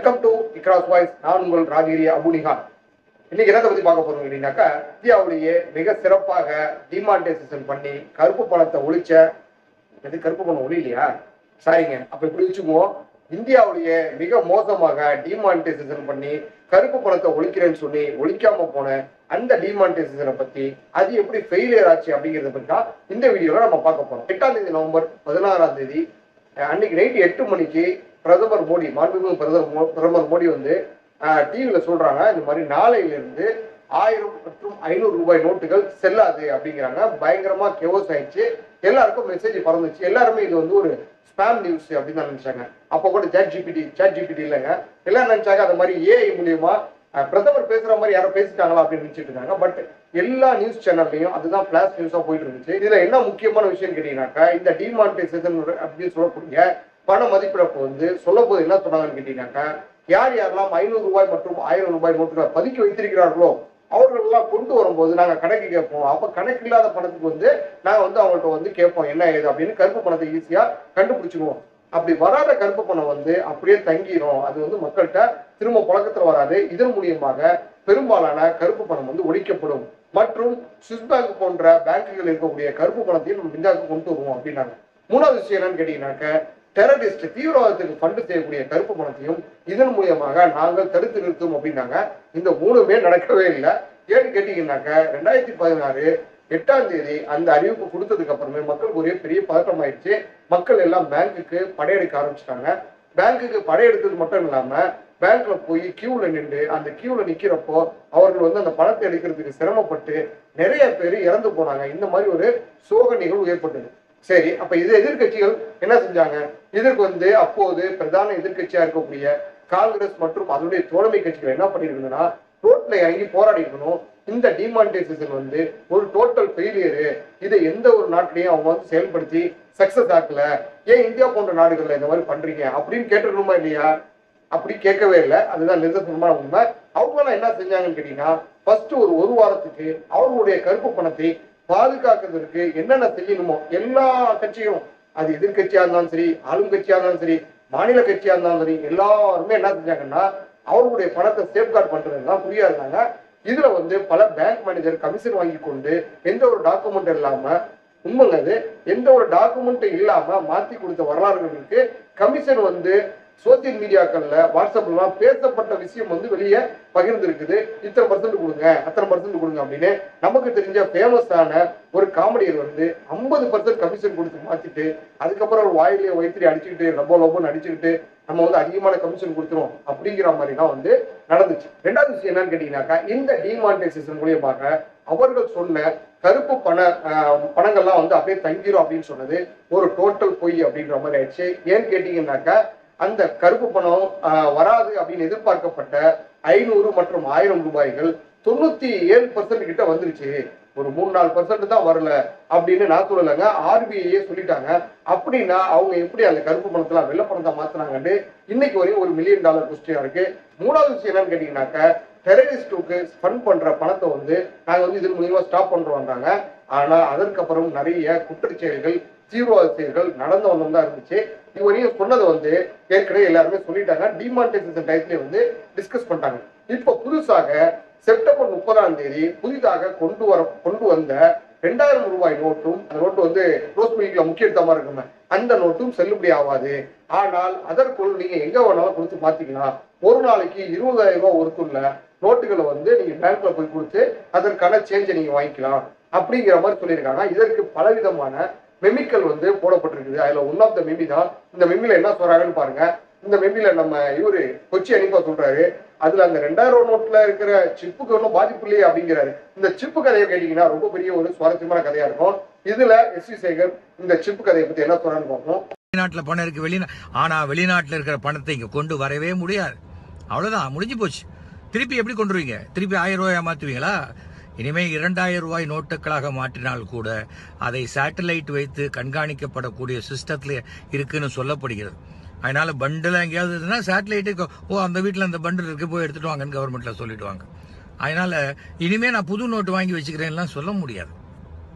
welcome to இக்ராஸ் voice நான் உங்கள் ராஜகிரி அபுனிகா இன்னைக்கு என்னத்தை பத்தி பார்க்க போறோம் அப்படின்னாக்கா இந்தியாவிலேயே மிக சிறப்பாக டிமானிட்டைசேஷன் பண்ணி கருப்பு பணத்தை ஒழிச்ச எது கருப்பு பணம் ஒழிலையா சாரிங்க அப்ப இப்படி வச்சுக்குவோம் இந்தியாவிலேயே மிக மோசமாக டிமானிட்டைசேஷன் பண்ணி கருப்பு பணத்தை ஒழிக்கிறேன்னு சொல்லி ஒழிக்காம போன அந்த டிமானிட்டைசேஷனை பத்தி அது எப்படி ஃபெயிலியர் ஆச்சு அப்படிங்கறத பத்தி தான் இந்த வீடியோல நம்ம பார்க்க போறோம் எட்டாம் தேதி நவம்பர் பதினாறாம் தேதி அஹ் அன்னைக்கு நைட் எட்டு மணிக்கு பிரதமர் மோடி மாண்புமிகு பிரதமர் மோ- பிரதமர் மோடி வந்து டிவியில சொல்றாங்க இந்த மாதிரி நாளையிலிருந்து ஆயிரம் மற்றும் ஐநூறு ரூபாய் நோட்டுகள் செல்லாது அப்படிங்கிறாங்க பயங்கரமா கெவோஸ் ஆயிடுச்சு எல்லாருக்கும் மெசேஜ் பறந்துச்சு எல்லாருமே இது வந்து ஒரு ஸ்பேம் நியூஸ் அப்படின்னு தான் நினைச்சாங்க அப்போ கூட சேட் ஜிபிடி சேட் ஜிபிடி இல்லைங்க எல்லாரும் நினைச்சாங்க அந்த மாதிரி ஏஐ மூலியமா அஹ், பிரதமர் பேசுற மாதிரி யாரோ பேசிட்டாங்களா அப்படின்னு நினைச்சிட்டு இருக்காங்க பட் எல்லா நியூஸ் சேனல்லையும் அதுதான் பிளாஸ் நியூஸா போயிட்டு இருந்துச்சு இதுல என்ன முக்கியமான விஷயம் கேட்டீங்கன்னாக்கா இந்த டிமானிட்டைசேஷன் அப்படின்னு சொல்லக்கூடிய பண மதிப்பிழப்பு வந்து சொல்லும் போது என்ன சொன்னாங்கன்னு கேட்டீங்கன்னாக்கா யார் யாரெல்லாம் ஐநூறு ரூபாய் மற்றும் ஆயிரம் ரூபாய் நோட்டுகளை பதுக்கி வைத்திருக்கிறார்களோ அவர்கள் எல்லாம் கொண்டு வரும்போது நாங்க கணக்கு கேட்போம் அப்ப கணக்கு இல்லாத பணத்துக்கு வந்து நாங்க வந்து அவங்கள்ட்ட வந்து கேட்போம் என்ன ஏது அப்படின்னு கருப்பு பணத்தை ஈஸியா கண்டுபிடிச்சிக்குவோம் அப்படி வராத கருப்பு பணம் வந்து அப்படியே தங்கிரும் அது வந்து மக்கள்கிட்ட திரும்ப புழக்கத்துல வராது இதன் மூலியமாக பெரும்பாலான கருப்பு பணம் வந்து ஒழிக்கப்படும் மற்றும் சுவிஸ் பேங்க் போன்ற பேங்குகள் இருக்கக்கூடிய கருப்பு பணத்தையும் நம்ம இந்தியாவுக்கு கொண்டு வருவோம் அப்படின்னாங்க மூணாவது விஷயம் என்னன்னு கேட்டீங்கன்னாக்க டெரரிஸ்ட் தீவிரவாதத்துக்கு ஃபண்டு செய்யக்கூடிய கருப்பு பணத்தையும் இதன் மூலியமாக நாங்கள் தடுத்து நிறுத்தும் அப்படின்னாங்க இந்த மூணுமே நடக்கவே இல்லை ஏன்னு கேட்டீங்கன்னாக்க ரெண்டாயிரத்தி பதினாறு எட்டாம் தேதி அந்த அறிவிப்பு கொடுத்ததுக்கு அப்புறமே மக்களுக்கு ஒரே பெரிய பதட்டம் ஆயிடுச்சு மக்கள் எல்லாம் பேங்க்குக்கு படையெடுக்க ஆரம்பிச்சிட்டாங்க பேங்க்குக்கு படையெடுத்தது மட்டும் இல்லாம பேங்க்ல போய் கியூல நின்று அந்த கியூல நிக்கிறப்போ அவர்கள் வந்து அந்த பணத்தை எடுக்கிறதுக்கு சிரமப்பட்டு நிறைய பேர் இறந்து போனாங்க இந்த மாதிரி ஒரு சோக நிகழ்வு ஏற்பட்டது சரி அப்ப இது எதிர்க்கட்சிகள் என்ன செஞ்சாங்க இதற்கு வந்து அப்போது பிரதான எதிர்க்கட்சியா இருக்கக்கூடிய காங்கிரஸ் மற்றும் அதனுடைய தோழமை கட்சிகள் என்ன பண்ணிருக்குதுன்னா ரோட்ல இறங்கி போராடி இருக்கணும் இந்த டிமானிட்டைசேஷன் வந்து ஒரு டோட்டல் ஃபெயிலியரு இதை எந்த ஒரு நாட்டிலையும் அவங்க வந்து செயல்படுத்தி சக்சஸ் ஆக்கல ஏன் இந்தியா போன்ற நாடுகள்ல இந்த மாதிரி பண்றீங்க அப்படின்னு கேட்டுக்கணுமா இல்லையா அப்படி கேட்கவே இல்லை அதுதான் நிதர்சனமான உண்மை அவங்களாம் என்ன செஞ்சாங்கன்னு கேட்டீங்கன்னா ஃபர்ஸ்ட் ஒரு ஒரு வாரத்துக்கு அவர்களுடைய கருப்பு பணத்தை பாதுகாக்கிறதுக்கு என்னென்ன செய்யணுமோ எல்லா கட்சியும் அது எதிர்க்கட்சியா இருந்தாலும் சரி ஆளும் கட்சியா இருந்தாலும் சரி மாநில கட்சியா இருந்தாலும் சரி எல்லாருமே என்ன செஞ்சாங்கன்னா அவர்களுடைய பணத்தை சேஃப்கார்ட் பண்றது தான் புரியா இருந்தாங்க இதுல வந்து பல பேங்க் மேனேஜர் கமிஷன் வாங்கி கொண்டு எந்த ஒரு டாக்குமெண்ட் இல்லாம உண்மைங்க அது எந்த ஒரு டாக்குமெண்ட்டும் இல்லாம மாத்தி கொடுத்த வரலாறுகள் இருக்கு கமிஷன் வந்து சோசியல் மீடியாக்கள்ல வாட்ஸ்அப்லாம் பேசப்பட்ட விஷயம் வந்து வெளியே பகிர்ந்திருக்குது இத்தனை பர்சன்ட் கொடுங்க அத்தனை பர்சன்ட் கொடுங்க அப்படின்னு நமக்கு தெரிஞ்ச ஃபேமஸான ஒரு காமெடியர் வந்து ஐம்பது பர்சன்ட் கமிஷன் கொடுத்து மாத்திட்டு அதுக்கப்புறம் ஒரு வாயிலே வயிற்று அடிச்சுக்கிட்டு லப்போ லப்போன்னு அடிச்சுக்கிட்டு நம்ம வந்து அதிகமான கமிஷன் கொடுத்துரும் அப்படிங்கிற மாதிரி தான் வந்து நடந்துச்சு ரெண்டாவது விஷயம் என்னன்னு கேட்டீங்கன்னாக்கா இந்த டிமானிட்டைசேஷன் மூலியமாக அவர்கள் சொன்ன கருப்பு பண அஹ், பணங்கள்லாம் வந்து அப்படியே தங்கிரும் அப்படின்னு சொன்னது ஒரு டோட்டல் பொய் அப்படின்ற மாதிரி ஆயிடுச்சு ஏன்னு கேட்டீங்கன்னாக்கா அந்த கருப்பு பணம் அஹ், வராது அப்படின்னு எதிர்பார்க்கப்பட்ட ஐநூறு மற்றும் ஆயிரம் ரூபாய்கள் தொண்ணூத்தி ஏழு பர்சன்ட் கிட்ட வந்துருச்சு ஒரு மூணு நாலு பர்சன்ட் தான் வரல அப்படின்னு நான் சொல்லலைங்க ஆர்பிஐயே சொல்லிட்டாங்க அப்படின்னா அவங்க எப்படி அந்த கருப்பு பணத்தெல்லாம் வெள்ளை பணத்தை மாத்துனாங்கன்னு இன்னைக்கு வரையும் ஒரு மில்லியன் டாலர் கொஸ்டினா இருக்கு மூணாவது விஷயம் என்னன்னு கேட்டீங்கன்னாக்க டெரரிஸ்டுக்கு ஃபண்ட் பண்ற பணத்தை வந்து நாங்க வந்து இதன் மூலியமா ஸ்டாப் பண்றோம்ன்றாங்க ஆனா அதற்கப்புறம் நிறைய குற்றச்செயல்கள் தீவிரவாத செயல்கள் நடந்து வந்தோம் தான் இருந்துச்சு இதுவரையும் சொன்னதை வந்து ஏற்கனவே எல்லாருமே சொல்லிட்டாங்க டிமானிட்டைசேஷன் டயத்துல வந்து டிஸ்கஸ் பண்ணிட்டாங்க இப்போ புதுசாக செப்டம்பர் முப்பதாம் தேதி புதிதாக கொண்டு வர கொண்டு வந்த ரெண்டாயிரம் ரூபாய் நோட்டும் அந்த நோட்டு வந்து ரோஸ் மில்க்ல முக்கியத்துவமா இருக்குமே அந்த நோட்டும் செல்லுபடி ஆகாது ஆனால் அதற்குள் நீங்க எங்க வேணாலும் கொடுத்து மாத்திக்கலாம் ஒரு நாளைக்கு இருபதாயிரம் ரூபாய் ஒருத்துள்ள நோட்டுகளை வந்து நீங்க பேங்க்ல போய் கொடுத்து அதற்கான சேஞ்சை நீங்க வாங்கிக்கலாம் அப்படிங்கிற மாதிரி சொல்லியிருக்காங்க இதற்கு பலவிதமான மெமிக்கல் வந்து போடப்பட்டிருக்குது அதுல ஒன் ஆஃப் த மெமி தான் இந்த மெமில என்ன சொல்றாங்கன்னு பாருங்க இந்த மெமில நம்ம இவரு கொச்சி அனிப்பா சொல்றாரு அதுல அந்த ரெண்டாயிரம் ரூபா நோட்ல இருக்கிற சிப்புக்கு ஒன்றும் பாதிப்பு இல்லையே அப்படிங்கிறாரு இந்த சிப்பு கதையை கேட்டீங்கன்னா ரொம்ப பெரிய ஒரு சுவாரஸ்யமான கதையா இருக்கும் இதுல எஸ் வி சேகர் இந்த சிப்பு கதையை பத்தி என்ன சொல்றான்னு பார்ப்போம் வெளிநாட்டுல பணம் இருக்கு வெளிநா ஆனா வெளிநாட்டுல இருக்கிற பணத்தை இங்க கொண்டு வரவே முடியாது அவ்வளவுதான் முடிஞ்சு போச்சு திருப்பி எப்படி கொண்டு வருவீங்க திருப்பி ஆயிரம் ரூபாய் மாத்துவீங்களா இனிமே இரண்டாயிரம் ரூபாய் நோட்டுகளாக மாற்றினால் கூட அதை சேட்டலைட் வைத்து கண்காணிக்கப்படக்கூடிய சிஸ்டத்துல இருக்குன்னு சொல்லப்படுகிறது அதனால பண்டில் எங்கேயாவது இருந்தா சேட்டலைட்டு ஓ அந்த வீட்டில் அந்த பண்டில் இருக்கு போய் எடுத்துட்டு வாங்கன்னு கவர்மெண்ட்ல சொல்லிடுவாங்க அதனால இனிமே நான் புது நோட்டு வாங்கி வச்சுக்கிறேன்லாம் சொல்ல முடியாது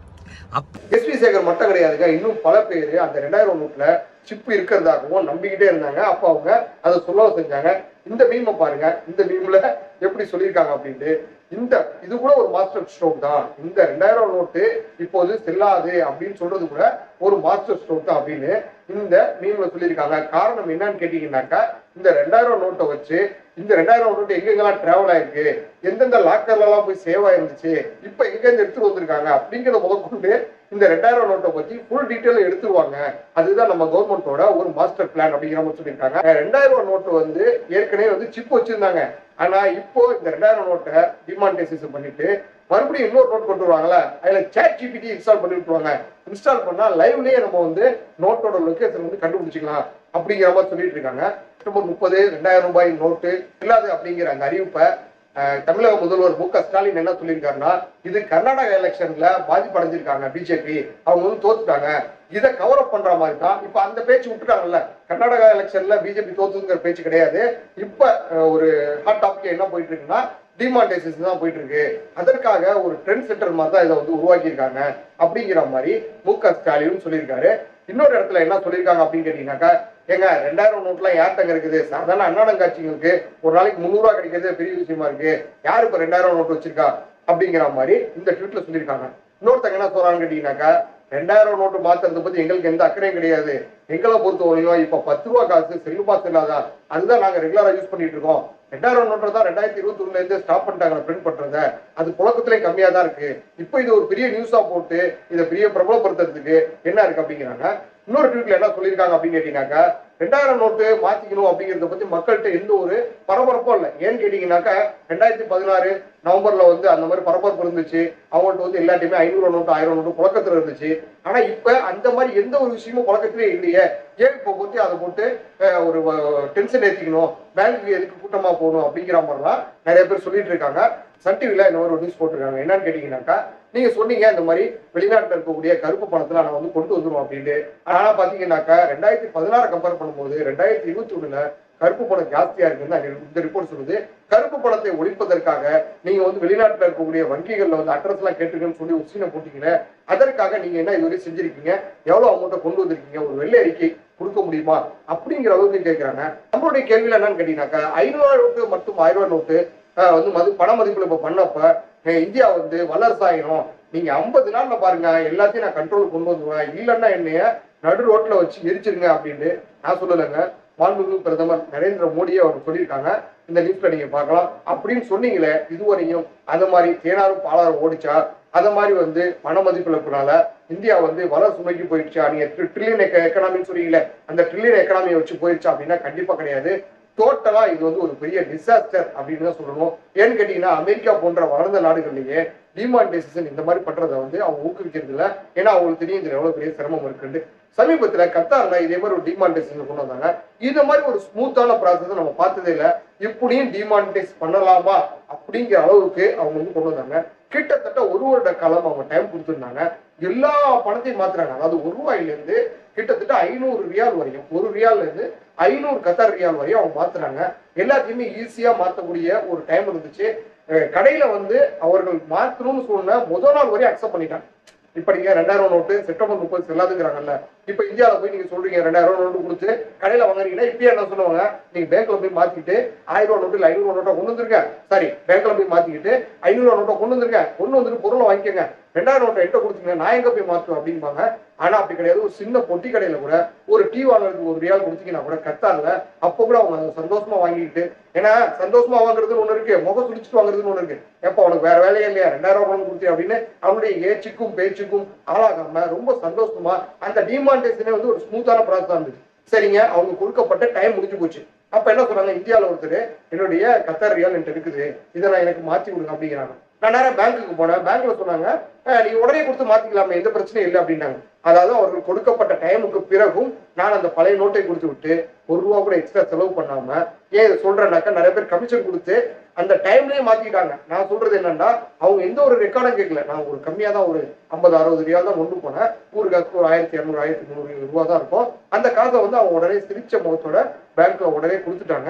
அப் எஸ்வி சேகர் மட்டும் கிடையாதுங்க இன்னும் பல பேர் அந்த ரெண்டாயிரம் நோட்ல சிப் இருக்கிறதாகவும் நம்பிக்கிட்டே இருந்தாங்க அப்ப அவங்க அதை சொல்லவும் செஞ்சாங்க இந்த மீமை பாருங்க இந்த மீம்ல எப்படி சொல்லியிருக்காங்க அப்படின்ட்டு இந்த இது கூட ஒரு மாஸ்டர் ஸ்ட்ரோக் தான் இந்த ரெண்டாயிரம் நோட்டு இப்போது செல்லாது அப்படின்னு சொல்றது கூட ஒரு மாஸ்டர் ஸ்ட்ரோக் தான் அப்படின்னு இந்த மீம்ல சொல்லியிருக்காங்க காரணம் என்னன்னு கேட்டீங்கன்னாக்கா இந்த ரெண்டாயிரம் நோட்டை வச்சு இந்த ரெண்டாயிரம் நோட்டு எங்கெங்கெல்லாம் டிராவல் ஆயிருக்கு எந்தெந்த லாக்கர்ல எல்லாம் போய் சேவ் ஆயிருந்துச்சு இப்ப எங்க இருந்து எடுத்துட்டு வந்திருக்காங்க அப்படிங்கிறத முதற்கொண்டு இந்த ரெண்டாயிரம் நோட்டை பத்தி ஃபுல் டீட்டெயில் எடுத்துருவாங்க அதுதான் நம்ம கவர்மெண்டோட ஒரு மாஸ்டர் பிளான் அப்படிங்கிற மாதிரி சொல்லியிருக்காங்க ரெண்டாயிரம் ரூபாய் நோட்டு வந்து ஏற்கனவே வந்து சிப் வச்சிருந்தாங்க ஆனா இப்போ இந்த ரெண்டாயிரம் நோட்டை டிமானிட்டைசேஷன் பண்ணிட்டு மறுபடியும் இன்னொரு நோட் கொண்டு வருவாங்கல்ல அதுல சேட் ஜிபிடி இன்ஸ்டால் பண்ணி விட்டுருவாங்க இன்ஸ்டால் பண்ணா லைவ்லயே நம்ம வந்து நோட்டோட லொகேஷன் வந்து கண்டுபிடிச்சிக்கலாம் அப்படிங்கிற மாதிரி சொல்லிட்டு இருக்காங்க செப்டம்பர் முப்பது ரெண்டாயிரம் ரூபாய் நோட்டு இல்லாது அப்படிங்கிற அந்த அறிவிப்பை அஹ், தமிழக முதல்வர் மு க ஸ்டாலின் என்ன சொல்லியிருக்காருன்னா இது கர்நாடகா எலெக்ஷன்ல பாதிப்படைஞ்சிருக்காங்க பிஜேபி அவங்க வந்து தோத்துட்டாங்க இதை கவர் அப் பண்ற மாதிரி தான் இப்ப அந்த பேச்சு விட்டுட்டாங்கல்ல கர்நாடகா எலெக்ஷன்ல பிஜேபி தோத்துங்கிற பேச்சு கிடையாது இப்ப அஹ், ஒரு ஹாட் டாபிக் என்ன போயிட்டு இருக்குன்னா டிமானிட்டைசேஷன் தான் போயிட்டு இருக்கு அதற்காக ஒரு ட்ரெண்ட் சென்டர் மாதிரி தான் இதை வந்து உருவாக்கியிருக்காங்க அப்படிங்கிற மாதிரி மு க ஸ்டாலின் சொல்லியிருக்காரு இன்னொரு இடத்துல என்ன சொல்லியிருக்காங்க அப்படின்னு கேட்டீங்கன்னாக்கா ஏங்க ரெண்டாயிரம் நோட்லாம் யார்கிட்ட இருக்குது சாதாரண அன்னாடம் காட்சிங்களுக்கு ஒரு நாளைக்கு முந்நூறுவா கிடைக்கிறது பெரிய விஷயமா இருக்கு யாரு இப்ப ரெண்டாயிரம் நோட்டு வச்சிருக்கா அப்படிங்கிற மாதிரி இந்த ட்வீட்ல சொல்லியிருக்காங்க இன்னொருத்தங்க என்ன சொல்றாங்கன்னு கேட்டீங்கன்னாக்கா ரெண்டாயிரம் நோட்டு மாத்துறதை பத்தி எங்களுக்கு எந்த அக்கறையும் கிடையாது எங்களை பொறுத்தவரையும் இப்ப பத்து ரூபா காசு செல்லுபா செல்லாதா அதுதான் நாங்க ரெகுலரா யூஸ் பண்ணிட்டு இருக்கோம் ரெண்டாயிரம் நோட்டு தான் ரெண்டாயிரத்தி இருபத்தி ஒண்ணுல இருந்து ஸ்டாப் பண்ணிட்டாங்க பிரிண்ட் பண்றத அது புழக்கத்திலே கம்மியா தான் இருக்கு இப்போ இது ஒரு பெரிய நியூஸா போட்டு இதை பெரிய பிரபலப்படுத்துறதுக்கு என்ன இருக்கு அப்படிங்கிறாங்க இன்னொரு ட்வீட்ல என்ன சொல்லியிருக்காங்க அப்படின்னு கேட்டீங்கன்னாக்கா ரெண்டாயிரம் நோட்டு மாத்திக்கணும் அப்படிங்கறத பத்தி மக்கள்கிட்ட எந்த ஒரு பரபரப்பும் இல்லை ஏன்னு கேட்டீங்கன்னாக்கா ரெண்டாயிரத்தி பதினாறு நவம்பர்ல வந்து அந்த மாதிரி பரபரப்பு இருந்துச்சு அவங்கள்ட்ட வந்து எல்லாத்தையுமே ஐநூறு நோட்டு ஆயிரம் நோட்டு புழக்கத்துல இருந்துச்சு ஆனா இப்ப அந்த மாதிரி எந்த ஒரு விஷயமும் புழக்கத்திலே இல்லையே ஏன் இப்போ போட்டு அதை போட்டு அஹ், ஒரு டென்ஷன் ஏத்திக்கணும் பேங்க்கு எதுக்கு கூட்டமா போகணும் அப்படிங்கிற மாதிரிலாம் நிறைய பேர் சொல்லிட்டு இருக்காங்க சன் டிவில இந்த மாதிரி ஒரு நியூஸ் போட்டிருக்காங்க என்னன்னு கேட்டீங்கன்னாக்கா நீங்க சொன்னீங்க இந்த மாதிரி வெளிநாட்டுல இருக்கக்கூடிய கருப்பு பணத்துல நான் வந்து கொண்டு வந்துரும் அப்படின்ட்டு ஆனா பாத்தீங்கன்னாக்கா ரெண்டாயிரத்தி பதினாறு கம்பேர் பண்ணும்போது ரெண்டாயிரத்தி இருபத்தி ஒண்ணுல கருப்பு பணம் ஜாஸ்தியா இருக்குன்னு தான் இந்த ரிப்போர்ட் சொல்லுது கருப்பு பணத்தை ஒழிப்பதற்காக நீங்க வந்து வெளிநாட்டுல இருக்கக்கூடிய வங்கிகள்ல வந்து அட்ரஸ் எல்லாம் கேட்டுருக்கேன்னு சொல்லி ஒரு சீனை போட்டீங்களே அதற்காக நீங்க என்ன இதுவரை செஞ்சிருக்கீங்க எவ்வளவு அமௌண்ட்டை கொண்டு வந்திருக்கீங்க ஒரு வெள்ளை அறிக்கை கொடுக்க முடியுமா அப்படிங்கிற அளவுக்கு கேட்கிறாங்க நம்மளுடைய கேள்வியில என்னன்னு கேட்டீங்கன்னாக்கா ஐநூறு நோட்டு மற்றும் ஆயிரம் ரூபாய் நோட்டு ஆஹ் வந்து மது பண மதிப்புல இப்ப பண்ணப்ப அஹ் இந்தியா வந்து வல்லரசாயிரும் நீங்க ஐம்பது நாள்ல பாருங்க எல்லாத்தையும் நான் கண்ட்ரோல் கொண்டு வந்துருவேன் இல்லைன்னா என்னைய நடு ரோட்ல வச்சு எரிச்சிருங்க அப்படின்னு நான் சொல்லலைங்க மாண்புமிகு பிரதமர் நரேந்திர மோடியே அவர் சொல்லியிருக்காங்க இந்த நியூஸ்ல நீங்க பார்க்கலாம் அப்படின்னு சொன்னீங்களே இதுவரையும் அந்த மாதிரி தேனாரும் பாலாரும் ஓடிச்சா அந்த மாதிரி வந்து பண மதிப்பிழப்புனால இந்தியா வந்து வளர் சுமைக்கு போயிடுச்சா நீங்க ட்ரில்லியன் எக்கனாமின்னு சொல்றீங்களே அந்த ட்ரில்லியன் எக்கனாமியை வச்சு போயிடுச்சா அப்படின்னா கண்டிப்பா கிடையாது டோட்டலா இது வந்து ஒரு பெரிய டிசாஸ்டர் அப்படின்னு தான் சொல்லணும் ஏன்னு கேட்டீங்கன்னா அமெரிக்கா போன்ற வளர்ந்த நாடுகள்லயே டிமானிட்டைசேஷன் இந்த மாதிரி பண்றதை வந்து அவங்க ஊக்குவிக்கிறது இல்ல ஏன்னா அவங்களுக்கு தெரியும் இதுல எவ்வளவு பெரிய சிரமம் இருக்குன்னு சமீபத்துல கத்தார்ல இதே மாதிரி ஒரு டிமானிட்டைசேஷன் கொண்டு வந்தாங்க இந்த மாதிரி ஒரு ஸ்மூத்தான ப்ராசஸ் நம்ம பார்த்ததே இல்ல இப்படியும் டிமானிட்டைஸ் பண்ணலாமா அப்படிங்கிற அளவுக்கு அவங்க வந்து கொண்டு வந்தாங்க கிட்டத்தட்ட ஒரு வருட காலம் அவங்க டைம் கொடுத்துருந்தாங்க எல்லா பணத்தையும் மாத்துறாங்க அதாவது ஒரு ரூபாயில இருந்து கிட்டத்தட்ட ஐநூறு ரியால் வரையும் ஒரு ரியால்ல இருந்து ஐநூறு கத்தார் ரியால் வரையும் அவங்க மாத்துறாங்க எல்லாத்தையுமே ஈஸியா மாத்தக்கூடிய ஒரு டைம் இருந்துச்சு அஹ் கடையில வந்து அவர்கள் மாத்தணும்னு சொன்ன முதல் நாள் வரையும் அக்செப்ட் பண்ணிட்டாங்க இப்ப நீங்க ரெண்டாயிரம் நோட்டு செப்டம்பர் முப்பது செல்லாதுங்கிறாங்கல்ல இப்ப இந்தியாவில போய் நீங்க சொல்றீங்க ரெண்டாயிரம் நோட்டு கொடுத்து கடையில வாங்குறீங்கன்னா இப்பயே என்ன சொல்லுவாங்க நீங்க பேங்க்ல போய் மாத்திக்கிட்டு ஆயிரம் ரூபாய் நோட்டு இல்ல ஐநூறு ரூபாய் நோட்டை கொண்டு வந்துருங்க சாரி பேங்க்ல போய் மாத்திக்கிட்டு ஐநூறு ரூபாய் நோட்டை கொண்டு வந்துருங்க கொண்டு வந்துட்டு பொருளை வாங்கிக்கோங்க ரெண்டாயிரம் நோட்டை என்கிட்ட கொடுத்தீங்க நான் எங்க போய் மாத்துவேன் அப்படிம்பாங்க ஆனா அப்படி கிடையாது ஒரு சின்ன பொட்டி கடையில கூட ஒரு டீ வாங்குறதுக்கு ஒரு ரியால் கொடுத்தீங்கன்னா கூட கத்தார்ல அப்ப கூட அவங்க அதை சந்தோஷமா வாங்கிக்கிட்டு ஏன்னா சந்தோஷமா வாங்குறதுன்னு ஒண்ணு இருக்கு முகம் சுடிச்சுட்டு வாங்குறதுன்னு ஒண்ணு இருக்கு எப்ப உனக்கு வேற வேலையே இல்லையா ரெண்டாயிரம் ரூபாய் கொண்டு கொடுத்தீங்க அப்படின்னு அவனுடைய ஏச்சுக்கும் பேச்சுக்கும் ஆளாகாம ரொம்ப சந்தோஷமா அந்த டிமாண்டேஷனே வந்து ஒரு ஸ்மூத்தான ப்ராசஸ் இருந்துச்சு சரிங்க அவங்க கொடுக்கப்பட்ட டைம் முடிஞ்சு போச்சு அப்ப என்ன சொன்னாங்க இந்தியாவில் ஒருத்தர் என்னுடைய கத்தார் ரியால் என்கிட்ட இருக்குது இதை நான் எனக்கு மாத்தி கொடுங்க அப்படிங்கிறாங்க நான் நேரம் பேங்க்குக்கு போனேன் பேங்க்ல சொன்னாங்க "அஹ், நீங்க உடனே கொடுத்து மாத்திக்கலாமே எந்த பிரச்சனையும் இல்லை அப்படின்னாங்க அதாவது அவர்கள் கொடுக்கப்பட்ட டைமுக்கு பிறகும் நான் அந்த பழைய நோட்டை கொடுத்து விட்டு ஒரு ரூபா கூட எக்ஸ்ட்ரா செலவு பண்ணாம ஏன் இதை சொல்றேன்னாக்கா நிறைய பேர் கமிஷன் கொடுத்து அந்த டைம்லயே மாத்திக்கிட்டாங்க நான் சொல்றது என்னன்னா அவங்க எந்த ஒரு ரெக்கார்டும் கேட்கல நான் ஒரு கம்மியா தான் ஒரு ஐம்பது அறுபது ரியால் தான் கொண்டு போனேன் ஊருக்கு ஒரு ஆயிரத்தி இரநூறு ஆயிரத்தி முந்நூறு ரூபா தான் இருக்கும் அந்த காசை வந்து அவங்க உடனே சிரிச்ச முகத்தோட பேங்க்ல உடனே கொடுத்துட்டாங்க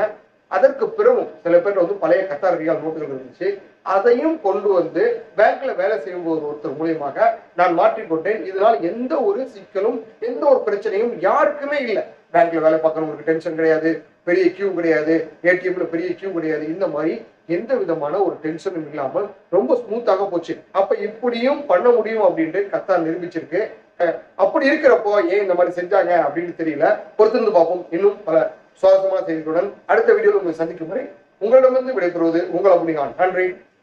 அதற்கு பிறகும் சில பேர் வந்து பழைய கத்தார் ரியால் நோட்டுகள் இருந்துச்சு அதையும் கொண்டு வந்து பேங்க்ல வேலை செய்யும் ஒரு ஒருத்தர் மூலியமாக நான் மாற்றிக்கொண்டேன் இதனால் எந்த ஒரு சிக்கலும் எந்த ஒரு பிரச்சனையும் யாருக்குமே இல்லை பேங்க்ல வேலை பார்க்கறவங்களுக்கு டென்ஷன் கிடையாது பெரிய கியூ கிடையாது ஏடிஎம்ல பெரிய கியூ கிடையாது இந்த மாதிரி எந்த விதமான ஒரு டென்ஷனும் இல்லாமல் ரொம்ப ஸ்மூத்தாக போச்சு அப்ப இப்படியும் பண்ண முடியும் அப்படின்ட்டு கத்தார் நிரூபிச்சிருக்கு அஹ் அப்படி இருக்கிறப்போ ஏன் இந்த மாதிரி செஞ்சாங்க அப்படின்னு தெரியல பொறுத்திருந்து பார்ப்போம் இன்னும் பல சுவாரஸ்யமான செய்திகளுடன் அடுத்த வீடியோவில் உங்களை சந்திக்கும் வரை உங்களிடமிருந்து விடைபெறுவது உங்கள் அபுனிகான் நன்றி